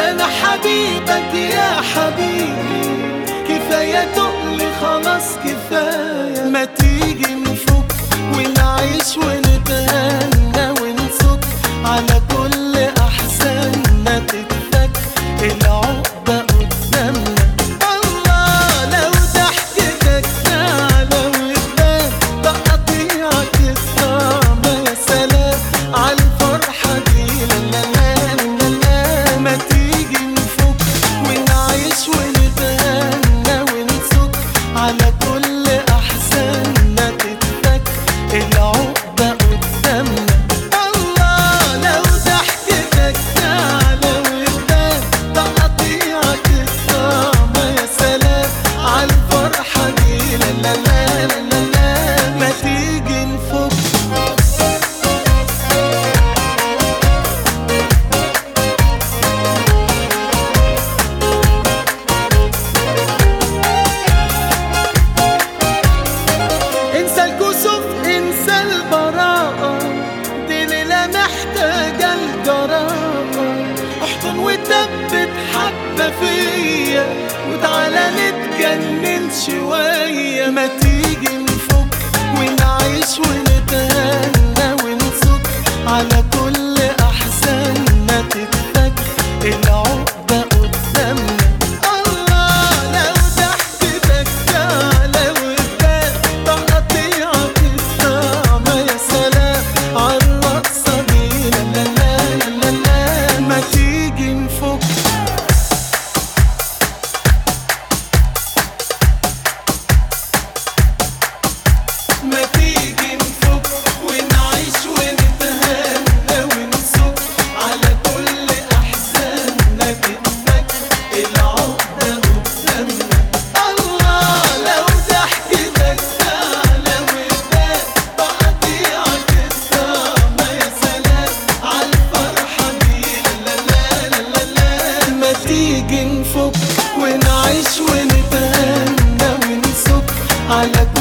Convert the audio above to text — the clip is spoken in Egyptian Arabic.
انا حبيبك يا حبيبي كفاية تقلي خلاص كفاية ما تيجي نفك ونعيش ونتهنى ونسك على كل احزاننا تتفك العقدة قدامنا الله لو ضحكتك تعلى وتبان تقطيعك الطعم يا سلام عالفرحة دي لا لا لا لا لا ما تيجي نفك ونعيش ونتهنى ونسك على كل أحزاننا تتفك العقدة قدامنا الله لو ضحكتك تعلى وتبان تقطيعك الطعم يا سلام عالفرحة دي لا لا لا لا لا ما تيجي نفك انسى الكسوف انسى البراءة دي ليلة محتاجة الجراءة احضن وثبت حبة فيا وتعالى نتجنن شوية ما تيجي نفك ونعيش ونتهنى ونسك على كل أحزاننا تتفك العقدة قدامنا الله لو ضحكتك تعلى وتبان تقطيعك الطعم يا سلام عالرقصة دي لا لا لا لا لا ما تيجي نفك ما تيجي نفك ونعيش ونتهنى ونسك على كل أحزاننا تتفك العقدة قدامنا الله لو ضحكتك تعلى وتبان تقطيعك الطعم يا سلام عالفرحة دي لا لا لا لا لا ما تيجي نفك ونعيش ونتهنى ونسك على كل